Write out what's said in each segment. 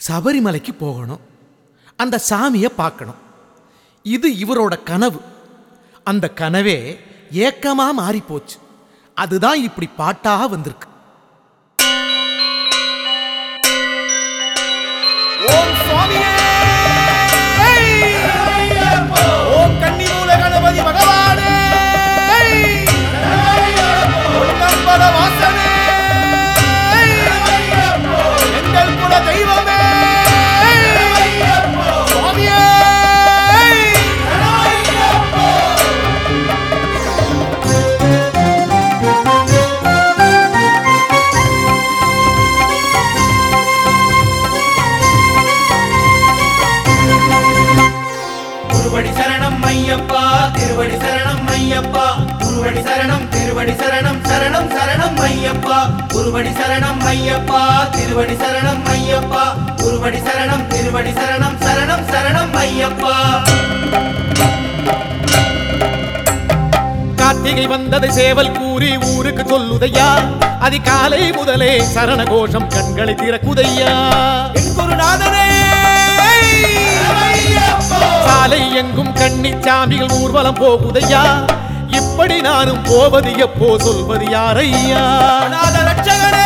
சபரிமலைக்கு போகணும் அந்த சாமியை பார்க்கணும் இது இவரோட கனவு அந்த கனவே ஏக்கமா மாறி போச்சு அதுதான் இப்படி பாட்டாக வந்திருக்கு ஓம் சுவாமியே ஓம் கன்னிமூல கணபதி பகவானே பொன்னம்பல வாசனே எங்கள் குல தெய்வமே சுவாமியே குருவடி சரணம் ஐயப்பா திருவடி சரணம் ஐயப்பா குருவடி சரணம் திருவடி சரணம் சரணம் சரணம் ஐயப்பா குருவடி சரணம் ஐயப்பா திருவடி சரணம் ஐயப்பா குருவடி சரணம் திருவடி சரணம் சரணம் சரணம் ஐயப்பா கார்த்திகை வந்ததை சேவல் கூறி ஊருக்கு சொல்லுதையா அதிகாலை முதலே சரண கோஷம் கண்களை திறக்குதையா என் குருநாதனே சாலை எங்கும் கன்னிச்சாமிகள் ஊர்வலம் போகுதையா இப்படி நானும் போவது எப்போ சொல்வது யாரையா நாத ரட்சகனே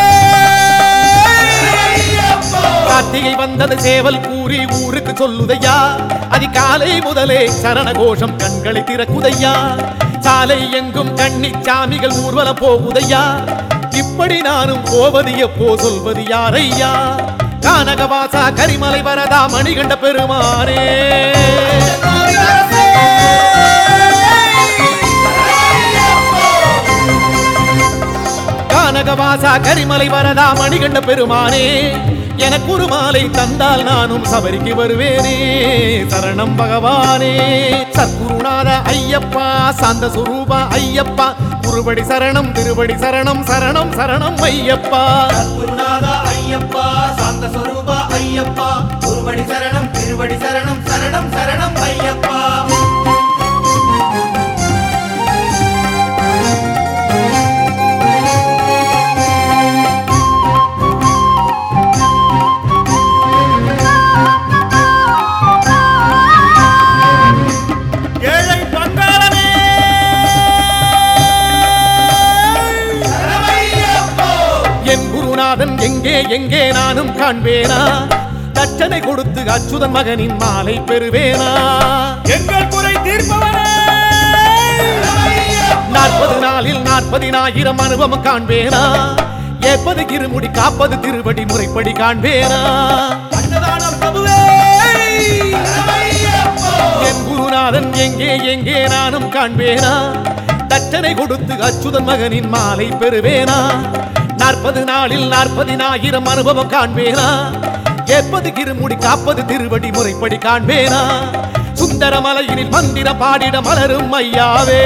கார்த்திகை வந்தது சேவல் கூறி ஊருக்கு சொல்லுதையா அதிகாலை முதலே சரண கோஷம் கண்களை திறக்குதையா சாலை எங்கும் கன்னிச்சாமிகள் ஊர்வலம் போகுதையா இப்படி நானும் போவது எப்போ சொல்வது யாரையா கானகவாசா கரிமலை வரதா மணிகண்ட பெருமானே கானகவாசா கரிமலை வரதா மணிகண்ட பெருமானே எனக்கு ஒரு மாலை தந்தால் நானும் சபரிக்கு வருவேனே சரணம் பகவானே சத்குருநாத ஐயப்பா சாந்த சுரூபா ஐயப்பா குருபடி சரணம் திருவடி சரணம் சரணம் சரணம் ஐயப்பா குருநாதா ஐயப்பா சாந்த சொரூபா ஐயப்பா குருவடி சரணம் திருவடி சரணம் சரணம் சரணம் ஐயப்பா ஏழை பங்காளமே என் குருநாதன் எங்கே எங்கே நானும் காண்பேனா தட்சணை கொடுத்து அச்சுதன் மகனின் மாலை பெறுவேனா எங்கள் குறை தீர்ப்பவனே நாற்பது நாளில் நாற்பதினாயிரம் அனுபவம் காண்பேனா ஏற்பது இருமுடி காப்பது திருவடி முறைப்படி காண்பேனா அன்னதான பிரபுவே என் குருநாதன் எங்கே எங்கே நானும் காண்பேனா தட்சணை கொடுத்து அச்சுதன் மகனின் மாலை பெறுவேனா நாற்பது நாளில் நாற்பதினாயிரம் அனுபவம் காண்பேனா ஏற்பது இருமுடி காப்பது திருவடி முறைப்படி காண்பேனா சுந்தர மலையினில் மந்திர பாடிட மலரும் ஐயாவே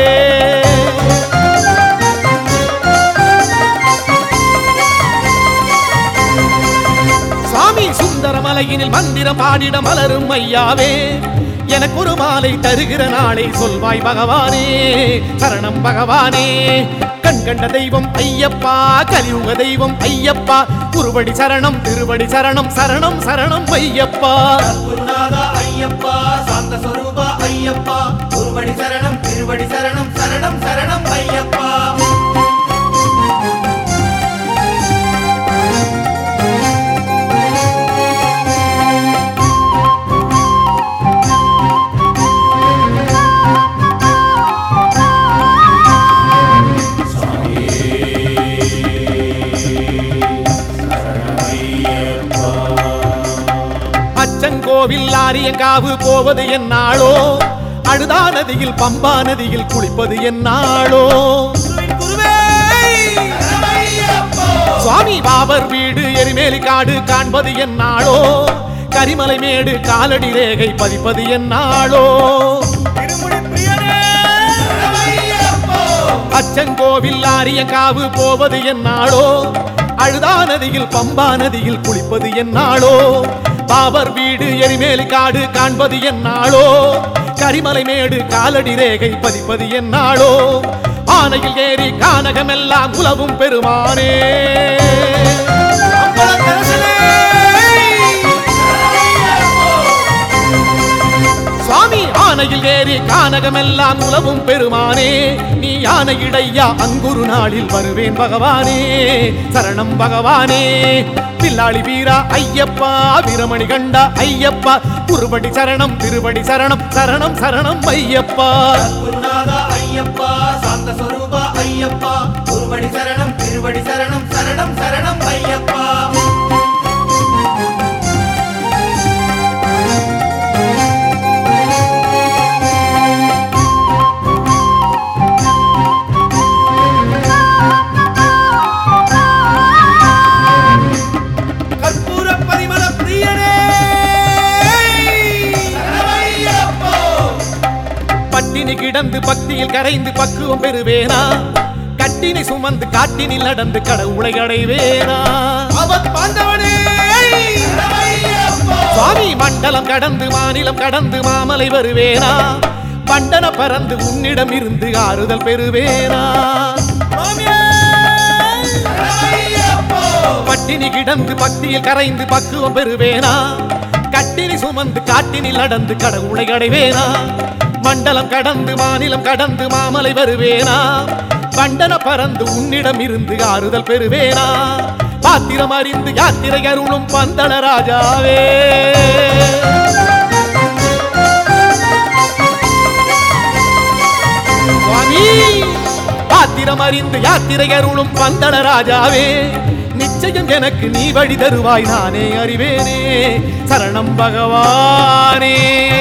சுவாமி சுந்தர மலையினில் மந்திரம் பாடிட மலரும் ஐயாவே எனக்கு ஒரு மாலை தருகிற நாளை சொல்வாய் பகவானே சரணம் பகவானே கண் கண்ட தெய்வம் ஐயப்பா கலியுக தெய்வம் ஐயப்பா குருவடி சரணம் திருவடி சரணம் சரணம் சரணம் ஐயப்பா குருநாதா ஐயப்பா சாந்த சொரூபா ஐயப்பா குருவடி சரணம் திருவடி சரணம் சரணம் சரணம் ஐயப்பா அச்சங்கோவில் ஆரியங்காவு போவது என்னாளோ அழுதா நதியில் பம்பா நதியில் குளிப்பது என்னாளோ குருவே சுவாமி பாபர் வீடு எரிமேலி காடு காண்பது என்னாளோ கரிமலை மேடு காலடி ரேகை பதிப்பது என்னாளோ திருமுடி பிரியனே அச்சங்கோவில் ஆரியங்காவு போவது என்னாளோ அழுதா நதியில் பம்பா நதியில் குளிப்பது என்னாளோ பாபர் வீடு எரிமேலி காடு காண்பது என்னாளோ கரிமலை மேடு காலடி ரேகை பதிப்பது என்னாளோ ஆனையில் ஏறி கானகமெல்லாம் உலவும் பெருமானே அம்பலத்தரசனே வானகமெல்லாம் உலவும் பெருமானே நீ யானை இடையா அங்குரு நாளில் வருவேன் பகவானே சரணம் பகவானே பில்லாளி வீரா ஐயப்பா வீரமணி கண்டா ஐயப்பா குருபடி சரணம் திருபடி சரணம் சரணம் சரணம் ஐயப்பா குருநாதா ஐயப்பா சாந்த சொரூபா ஐயப்பா குருவடி சரணம் திருவடி சரணம் சரணம் சரணம் ஐயப்பா கற்பூர பரிமள பிரியனே சரணமையப்போ பட்டினி கிடந்து பக்தியில் கரைந்து பக்குவம் பெறுவேனா கட்டினை சுமந்து காட்டினில் நடந்து கடவுளை அடைவேனா அவத் பாண்டவனே சரணமையப்போ சுவாமி மண்டலம் கடந்து மாநிலம் கடந்து மாமலை வருவேனா பண்டன பறந்து உன்னிடம் இருந்து ஆறுதல் பெறுவேனா சுவாமியே சரணமையப்போ பட்டினி கிடந்து பக்தியில் கரைந்து பக்குவம் பெறுவேனா கட்டினி சுமந்து காட்டினில் நடந்து கடவுளை அடைவேனா மண்டலம் கடந்து மாநிலம் கடந்து மாமலை வருவேனா பண்டன பறந்து உன்னிடம் இருந்து ஆறுதல் பெறுவேனா பாத்திரம் அறிந்து யாத்திரை அருளும் பந்தன ராஜாவே சுவாமி பாத்திரம் அறிந்து யாத்திரை அருளும் பந்தன ராஜாவே நிச்சயம் எனக்கு நீ வழி தருவாய் நானே அறிவேனே சரணம் பகவானே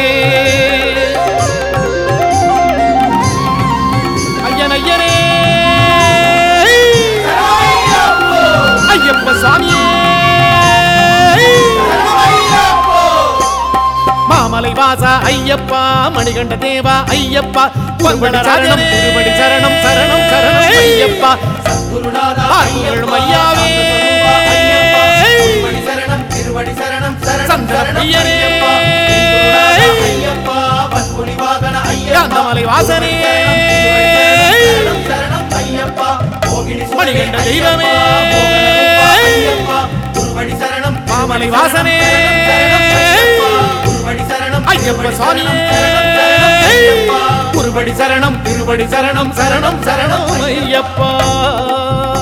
ஐயன் ஐயனே ஐயப்ப சாமியே மாமலை வாசா ஐயப்பா மணிகண்ட தேவா ஐயப்பா குருபடி சரணம் திருபடி சரணம் சரணம் சரணம் ஐயப்பா குருநாதா பாருங்கள் ஐயப்பா ஐயாவே. சாந்த சொரூபா ஐயப்பா திருவடி சரணம் திருவடி சரணம் சரணம் சந்திர சரணம் பிரியனே. ஐயப்பா என் குருநாதா ஐயப்பா பத்முனி வாகன ஐயப்பா யாந்தமலை வாசனே. சரணம் சரணம் ஐயப்பா மோகினி சுடரே மணிகண்ட தெய்வமே. ஐயப்பா, ஐயப்பா குருவடி சரணம் மாமலை வாசனே. சரணம் ஐயப்பா குருவடி சரணம் ஐயப்ப திருவடி சுவாமி சரணம், சரணம் சரணம் ஐயப்பா குருபடி சரணம் திருபடி சரணம் சரணம் சரணம் ஐயப்பா